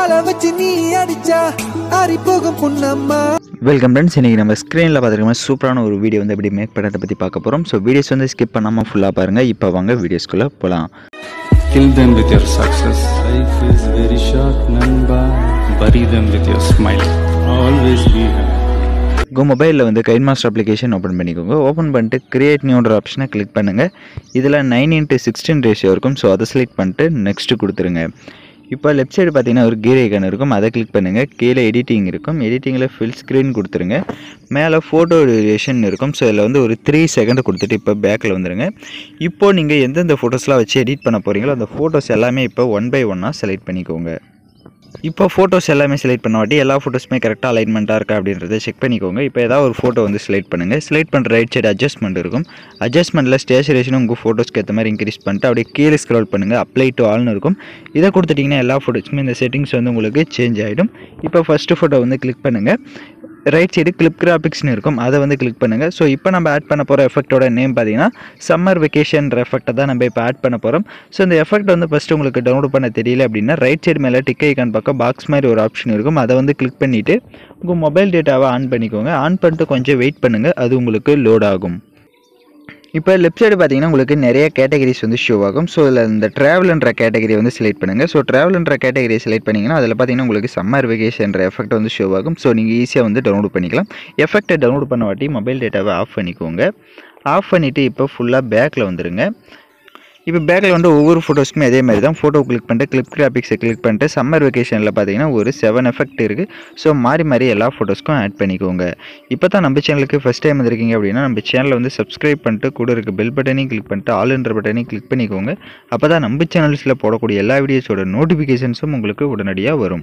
ஆள வச்சு நீ அடிச்சா ஆறி போகும் புண்ணம்மா வெல்கம் ஃப்ரெண்ட்ஸ் இன்றைக்கி நம்ம ஸ்க்ரீனில் பார்த்துருக்க சூப்பரான ஒரு வீடியோ வந்து எப்படி மேக் பண்ணுறதை பற்றி பார்க்க போகிறோம் ஸோ வீடியோஸ் வந்து ஸ்கிப் பண்ணாமல் ஃபுல்லாக பாருங்கள் இப்போ வாங்க வீடியோஸ்குள்ளே போகலாம் Kill them with your success. Life is very short, Namba. Bury them with your smile. Always be happy. உங்கள் மொபைலில் வந்து கைன் மாஸ்டர் அப்ளிகேஷன் ஓப்பன் பண்ணிக்கோங்க ஓப்பன் பண்ணிட்டு கிரியேட் நியூன்ற ஆப்ஷனை கிளிக் பண்ணுங்கள் இதில் நைன் இன்ட்டு சிக்ஸ்டீன் ரேஷியோ இருக்கும் ஸோ அதை செலக்ட் பண்ணிட்டு நெக்ஸ்ட்டு கொடுத்துருங்க இப்போ லெஃப்ட் சைடு பார்த்தீங்கன்னா ஒரு கீர் ஐக்கான் இருக்கும் அதை கிளிக் பண்ணுங்கள் கீழே எடிட்டிங் இருக்கும் எடிட்டிங்கில் ஃபில் ஸ்க்ரீன் கொடுத்துருங்க மேலே ஃபோட்டோ டியூரேஷன் இருக்கும் ஸோ இதில் வந்து ஒரு த்ரீ செகண்ட் கொடுத்துட்டு இப்போ பேக்கில் வந்துருங்க இப்போ நீங்கள் எந்தெந்த ஃபோட்டோஸ்லாம் வச்சு எடிட் பண்ண போகிறீங்களோ அந்த ஃபோட்டோஸ் எல்லாமே இப்போ ஒன் பை ஒன்னாக செலக்ட் பண்ணிக்கோங்க இப்போ ஃபோட்டோஸ் எல்லாமே செலக்ட் பண்ண வாட்டி எல்லா ஃபோட்டோஸுமே கரெக்டாக அலைன்மெண்ட்டாக இருக்கா அப்படின்றத செக் பண்ணிக்கோங்க இப்போ ஏதாவது ஒரு ஃபோட்டோ வந்து செலக்ட் பண்ணுங்கள் செலக்ட் பண்ணுற ரைட் சைடு அட்ஜஸ்ட்மெண்ட் இருக்கும் அட்ஜஸ்ட்மெண்ட்டில் ஸ்டேச்சுரேஷனும் உங்கள் ஃபோட்டோஸ்க்கு ஏற்ற மாதிரி இன்க்ரீஸ் பண்ணிட்டு அப்படியே கீழே ஸ்க்ரோல் பண்ணுங்கள் அப்ளை டு ஆல்னு இருக்கும் இதை கொடுத்துட்டிங்கன்னா எல்லா ஃபோட்டோஸுமே இந்த செட்டிங்ஸ் வந்து உங்களுக்கு சேஞ்ச் ஆகிடும் இப்போ ஃபஸ்ட்டு ஃபோட்டோ வந்து கிளிக் பண்ணுங்கள் ரைட் சைடு கிளிப் கிராபிக்ஸ்னு இருக்கும் அதை வந்து கிளிக் பண்ணுங்கள் ஸோ இப்போ நம்ம ஆட் பண்ண போகிற எஃபெக்ட்டோட நேம் பார்த்தீங்கன்னா சம்மர் வெக்கேஷன்ற எஃபெக்ட்டை தான் நம்ம இப்போ ஆட் பண்ண போகிறோம் ஸோ இந்த எஃபெக்ட் வந்து ஃபஸ்ட்டு உங்களுக்கு டவுன்லோட் பண்ண தெரியல அப்படின்னா ரைட் சைடு மேலே டிக் ஐக்கான் பக்கம் பாக்ஸ் மாதிரி ஒரு ஆப்ஷன் இருக்கும் அதை வந்து கிளிக் பண்ணிவிட்டு உங்கள் மொபைல் டேட்டாவை ஆன் பண்ணிக்கோங்க ஆன் பண்ணிட்டு கொஞ்சம் வெயிட் பண்ணுங்கள் அது உங்களுக்கு லோட் ஆகும் இப்போ லெஃப்ட் சைடு பார்த்தீங்கன்னா உங்களுக்கு நிறைய கேட்டகரிஸ் வந்து ஷோ ஆகும் ஸோ இதில் இந்த ட்ராவல்ன்ற கேட்டகரி வந்து செலக்ட் பண்ணுங்கள் ஸோ ட்ராவல்ன்ற கேட்டகரி செலக்ட் பண்ணிங்கன்னா அதில் பார்த்தீங்கன்னா உங்களுக்கு சம்மர் வெகேஷன்ற எஃபெக்ட் வந்து ஷோ ஆகும் ஸோ நீங்கள் ஈஸியாக வந்து டவுன்லோட் பண்ணிக்கலாம் எஃபெக்ட்டை டவுன்லோட் பண்ண வாட்டி மொபைல் டேட்டாவை ஆஃப் பண்ணிக்கோங்க ஆஃப் பண்ணிவிட்டு இப்போ ஃபுல்லாக பேக்கில் வந்துடுங்க இப்போ பேக்கில் வந்து ஒவ்வொரு ஃபோட்டோஸ்க்குமே அதே மாதிரி தான் ஃபோட்டோ கிளிக் பண்ணிட்டு கிளிப் கிராபிக்ஸை கிளிக் பண்ணிட்டு சம்மர் வெக்கேஷனில் பார்த்தீங்கன்னா ஒரு செவன் எஃபெக்ட் இருக்குது ஸோ மாறி மாறி எல்லா ஃபோட்டோஸ்க்கும் ஆட் பண்ணிக்கோங்க இப்போ தான் நம்ம சேனலுக்கு ஃபஸ்ட் டைம் வந்திருக்கீங்க அப்படின்னா நம்ம சேனலை வந்து சப்ஸ்கிரைப் பண்ணிட்டு கூட இருக்க பெல் பட்டனையும் கிளிக் பண்ணிட்டு ஆல் என்ற பட்டனையும் கிளிக் பண்ணிக்கோங்க அப்போ தான் நம்ம சேனல்ஸில் போடக்கூடிய எல்லா வீடியோஸோட நோட்டிஃபிகேஷன்ஸும் உங்களுக்கு உடனடியாக வரும்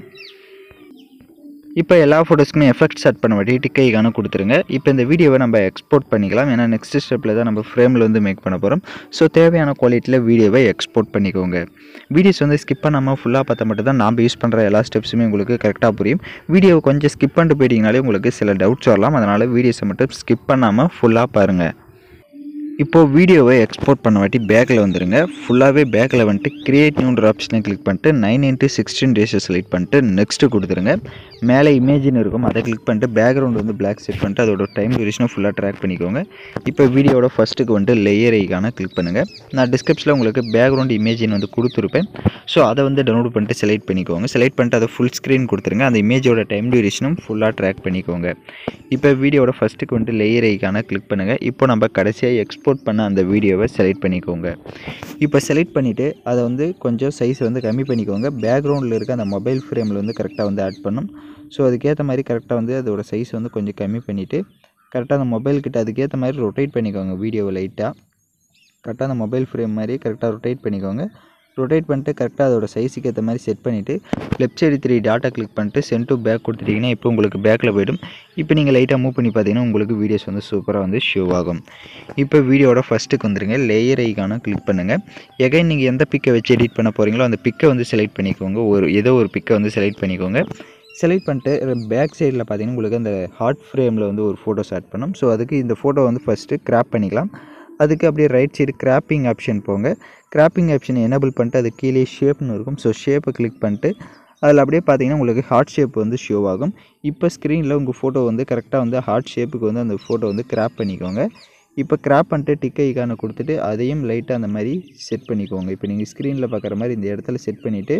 இப்போ எல்லா ஃபோட்டோஸ்க்குமே எஃபெக்ட் செட் பண்ண வாட்டி டிக் ஐக்கான கொடுத்துருங்க இப்போ இந்த வீடியோவை நம்ம எக்ஸ்போர்ட் பண்ணிக்கலாம் ஏன்னா நெக்ஸ்ட் ஸ்டெப்பில் தான் நம்ம ஃப்ரேமில் வந்து மேக் பண்ண போகிறோம் ஸோ தேவையான குவாலிட்டியில் வீடியோவை எக்ஸ்போர்ட் பண்ணிக்கோங்க வீடியோஸ் வந்து ஸ்கிப் பண்ணாமல் ஃபுல்லாக பார்த்தா மட்டும் தான் நாம் யூஸ் பண்ணுற எல்லா ஸ்டெப்ஸுமே உங்களுக்கு கரெக்டாக புரியும் வீடியோவை கொஞ்சம் ஸ்கிப் பண்ணிட்டு போயிட்டீங்கனாலே உங்களுக்கு சில டவுட்ஸ் வரலாம் அதனால் வீடியோஸை மட்டும் ஸ்கிப் பண்ணாமல் ஃபுல்லாக பாருங்கள் இப்போது வீடியோவை எக்ஸ்போர்ட் பண்ண வாட்டி பேக்கில் வந்துருங்க ஃபுல்லாகவே பேக்கில் வந்துட்டு கிரியேட் நியூன்ற ஆப்ஷனை கிளிக் பண்ணிட்டு nine into sixteen ratio select பண்ணிட்டு நெக்ஸ்ட்டு கொடுத்துருங்க மேலே இமேஜின் இருக்கும் அதை கிளிக் பண்ணிட்டு பேக்ரவுண்ட் வந்து பிளாக் செட் பண்ணிட்டு அதோட டைம் டியூரேஷனை ஃபுல்லாக ட்ராக் பண்ணிக்கோங்க இப்போ வீடியோட ஃபஸ்ட்டுக்கு வந்துட்டு லேயர் ஐக்கான கிளிக் பண்ணுங்கள் நான் டிஸ்கிரிப்ஷனில் உங்களுக்கு பேக்ரவுண்ட் இமேஜின் வந்து கொடுத்துருப்பேன் ஸோ அதை வந்து டவுன்லோட் பண்ணிட்டு செலக்ட் பண்ணிக்கோங்க செலக்ட் பண்ணிட்டு அதை ஃபுல் ஸ்க்ரீன் கொடுத்துருங்க அந்த இமேஜோட டைம் டியூரேஷனும் ஃபுல்லாக ட்ராக் பண்ணிக்கோங்க இப்போ வீடியோட ஃபஸ்ட்டுக்கு வந்துட்டு லேயர் ஐக்கான கிளிக் பண்ணுங்கள் இப்போ நம்ம கடைசியாக எக்ஸ்போர்ட் பண்ண அந்த வீடியோவை செலக்ட் பண்ணிக்கோங்க இப்போ செலக்ட் பண்ணிவிட்டு அதை வந்து கொஞ்சம் சைஸ் வந்து கம்மி பண்ணிக்கோங்க பேக்ரவுண்டில் இருக்க அந்த மொபைல் ஃப்ரேமில் வந்து கரெக்டாக வந்து ஆட் பண்ணும் ஸோ அதுக்கேற்ற மாதிரி கரெக்டாக வந்து அதோட சைஸ் வந்து கொஞ்சம் கம்மி பண்ணிவிட்டு கரெக்டாக அந்த மொபைல் கிட்ட அதுக்கேற்ற மாதிரி ரொட்டேட் பண்ணிக்கோங்க வீடியோவை லைட்டாக கரெக்டாக அந்த மொபைல் ஃப்ரேம் மாதிரி கரெக்டாக ரொட்டேட் பண்ணிக்கோங்க ரொட்டேட் பண்ணிட்டு கரெக்டாக அதோட சைஸுக்கு ஏற்ற மாதிரி செட் பண்ணிவிட்டு left side three dot click பண்ணிட்டு சென்ட் டு பேக் கொடுத்துட்டிங்கன்னா இப்போ உங்களுக்கு பேக்கில் போய்டும் இப்போ நீங்கள் லைட்டாக மூவ் பண்ணி பார்த்தீங்கன்னா உங்களுக்கு வீடியோஸ் வந்து சூப்பராக வந்து ஷோ ஆகும் இப்போ வீடியோட ஃபஸ்ட்டுக்கு வந்துருங்க லேயர் ஐக்கான கிளிக் பண்ணுங்கள் எகைன் நீங்கள் எந்த பிக்கை வச்சு எடிட் பண்ண போகிறீங்களோ அந்த பிக்கை வந்து செலக்ட் பண்ணிக்கோங்க ஒரு ஏதோ ஒரு பிக்கை வந்து செலக்ட் பண்ணிக்கோங்க செலக்ட் பண்ணிட்டு பேக் சைடில் பார்த்தீங்கன்னா உங்களுக்கு அந்த ஹார்ட் ஃப்ரேமில் வந்து ஒரு ஃபோட்டோஸ் ஆட் பண்ணும் ஸோ அதுக்கு இந்த ஃபோட்டோ வந்து ஃபஸ்ட்டு கிராப் பண்ணிக்கலாம் அதுக்கு அப்படியே ரைட் சைடு கிராப்பிங் ஆப்ஷன் போங்க கிராப்பிங் ஆப்ஷனை எனேபிள் பண்ணிட்டு அது கீழே ஷேப்னு இருக்கும் ஸோ ஷேப்பை கிளிக் பண்ணிட்டு அதில் அப்படியே பார்த்தீங்கன்னா உங்களுக்கு ஹார்ட் ஷேப் வந்து ஷோ ஆகும் இப்போ ஸ்க்ரீனில் உங்கள் ஃபோட்டோ வந்து கரெக்டாக வந்து ஹார்ட் ஷேப்புக்கு வந்து அந்த ஃபோட்டோ வந்து கிராப் பண்ணிக்கோங்க இப்போ கிராப் பண்ணிட்டு டிக் ஐக்கானை கொடுத்துட்டு அதையும் லைட்டாக அந்த மாதிரி செட் பண்ணிக்கோங்க இப்போ நீங்கள் ஸ்க்ரீனில் பார்க்குற மாதிரி இந்த இடத்துல செட் பண்ணிவிட்டு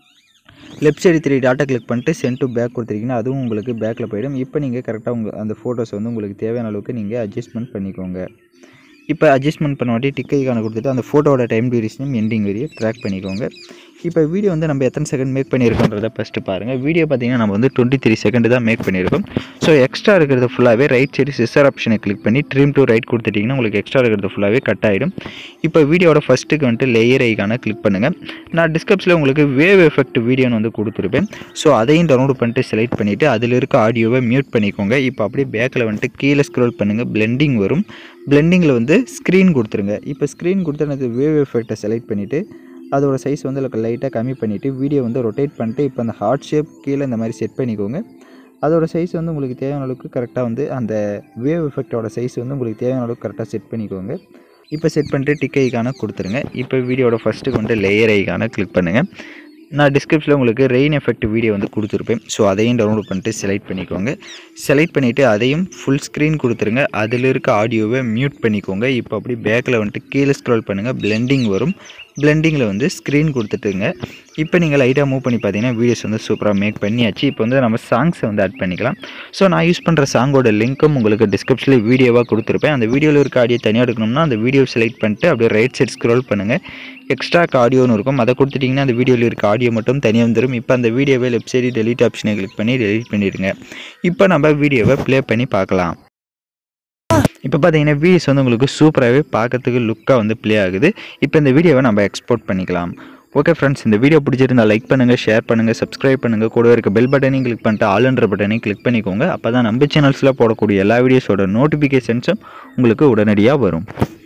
left side three dot click பண்ணிட்டு சென்ட் டு பேக் கொடுத்துருக்கீங்கன்னா அதுவும் உங்களுக்கு பேக்கில் போயிடும் இப்போ நீங்கள் கரெக்டாக உங்கள் அந்த ஃபோட்டோஸ் வந்து உங்களுக்கு தேவையான அளவுக்கு நீங்கள் அட்ஜஸ்ட்மெண்ட் பண்ணிக்கோங்க இப்போ அட்ஜஸ்ட்மெண்ட் பண்ண வாட்டி டிக் ஐக்கான கொடுத்துட்டு அந்த ஃபோட்டோட டைம் டியூரேஷனும் எண்டிங் வரையும் ட்ராக் பண்ணிக்கோங்க இப்போ வீடியோ வந்து நம்ம எத்தனை செகண்ட் மேக் பண்ணியிருக்கோன்றதை ஃபஸ்ட்டு பாருங்கள் வீடியோ பார்த்தீங்கன்னா நம்ம வந்து டுவெண்ட்டி த்ரீ செகண்ட் தான் மேக் பண்ணியிருக்கோம் ஸோ எக்ஸ்ட்ரா இருக்கிறது ஃபுல்லாகவே ரைட் சைடு சிஸ்டர் ஆப்ஷனை கிளிக் பண்ணி ட்ரீம் டு ரைட் கொடுத்துட்டிங்கன்னா உங்களுக்கு எக்ஸ்ட்ரா இருக்கிறது ஃபுல்லாகவே கட் ஆகிடும் இப்போ வீடியோட ஃபஸ்ட்டுக்கு வந்துட்டு லேயர் ஐக்கான கிளிக் பண்ணுங்கள் நான் டிஸ்கிரிப்ஷனில் உங்களுக்கு வேவ் எஃபெக்ட் வீடியோன்னு வந்து கொடுத்துருப்பேன் ஸோ அதையும் டவுன்லோட் பண்ணிட்டு செலக்ட் பண்ணிவிட்டு அதில் இருக்க ஆடியோவை மியூட் பண்ணிக்கோங்க இப்போ அப்படியே பேக்கில் வந்துட்டு கீழே ஸ்க்ரோல் பண்ணுங்கள் பிளெண்டிங் வரும் பிளெண்டிங்கில் வந்து ஸ்க்ரீன் கொடுத்துருங்க இப்போ ஸ்க்ரீன் கொடுத்து எனக்கு வேவ் எஃபெக்டை செலக்ட் பண்ணிவிட்டு அதோட சைஸ் வந்து லைட்டாக கம்மி பண்ணிவிட்டு வீடியோ வந்து ரொட்டேட் பண்ணிட்டு இப்போ அந்த ஹார்ட் ஷேப் கீழே இந்த மாதிரி செட் பண்ணிக்கோங்க அதோட சைஸ் வந்து உங்களுக்கு தேவையான அளவுக்கு கரெக்டாக வந்து அந்த வேவ் எஃபெக்டோட சைஸ் வந்து உங்களுக்கு தேவையான அளவுக்கு கரெக்டாக செட் பண்ணிக்கோங்க இப்போ செட் பண்ணிட்டு டிக் ஐக்கான கொடுத்துருங்க இப்போ வீடியோட ஃபஸ்ட்டுக்கு வந்து லேயர் ஐக்கான கிளிக் பண்ணுங்கள் நான் டிஸ்கிரிப்ஷனில் உங்களுக்கு ரெயின் எஃபெக்ட் வீடியோ வந்து கொடுத்துருப்பேன் ஸோ அதையும் டவுன்லோட் பண்ணிட்டு செலக்ட் பண்ணிக்கோங்க செலக்ட் பண்ணிவிட்டு அதையும் ஃபுல் ஸ்க்ரீன் கொடுத்துருங்க அதில் இருக்க ஆடியோவை மியூட் பண்ணிக்கோங்க இப்போ அப்படி பேக்கில் வந்துட்டு கீழே ஸ்க்ரோல் பண்ணுங்கள் பிளெண்டிங் வரும் பிளெண்டிங்கில் வந்து ஸ்க்ரீன் கொடுத்துட்டுங்க இப்போ நீங்கள் லைட்டாக மூவ் பண்ணி பார்த்தீங்கன்னா வீடியோஸ் வந்து சூப்பராக மேக் பண்ணியாச்சு இப்போ வந்து நம்ம சாங்ஸை வந்து ஆட் பண்ணிக்கலாம் ஸோ நான் யூஸ் பண்ணுற சாங்கோட லிங்க்கும் உங்களுக்கு டிஸ்கிரிப்ஷனில் வீடியோவாக கொடுத்துருப்பேன் அந்த வீடியோவில் இருக்க ஆடியோ தனியாக எடுக்கணும்னா அந்த வீடியோ செலக்ட் பண்ணிட்டு அப்படியே ரைட் சைட் ஸ்க்ரோல் பண்ணுங்கள் எக்ஸ்ட்ரா ஆடியோன்னு இருக்கும் அதை கொடுத்துட்டிங்கன்னா அந்த வீடியோவில் இருக்க ஆடியோ மட்டும் தனியாக வந்துடும் இப்போ அந்த வீடியோவை லெஃப்ட் சைடு டெலிட் ஆப்ஷனை கிளிக் பண்ணி டெலிட் பண்ணிடுங்க இப்போ நம்ம வீடியோவை ப்ளே பண்ணி பார்க்கலாம் இப்போ பார்த்தீங்கன்னா வீடியோஸ் வந்து உங்களுக்கு சூப்பராகவே பார்க்கறதுக்கு லுக்காக வந்து ப்ளே ஆகுது இப்போ இந்த வீடியோவை நம்ம எக்ஸ்போர்ட் பண்ணிக்கலாம் ஓகே ஃப்ரெண்ட்ஸ் இந்த வீடியோ பிடிச்சிருந்தா லைக் பண்ணுங்கள் ஷேர் பண்ணுங்கள் சப்ஸ்கிரைப் பண்ணுங்கள் கூட இருக்க பெல் பட்டனையும் கிளிக் பண்ணிட்டு ஆளுன்ற பட்டனையும் கிளிக் பண்ணிக்கோங்க அப்போ தான் நம்ம சேனல்ஸில் போடக்கூடிய எல்லா வீடியோஸோட நோட்டிஃபிகேஷன்ஸும் உங்களுக்கு உடனடியாக வரும்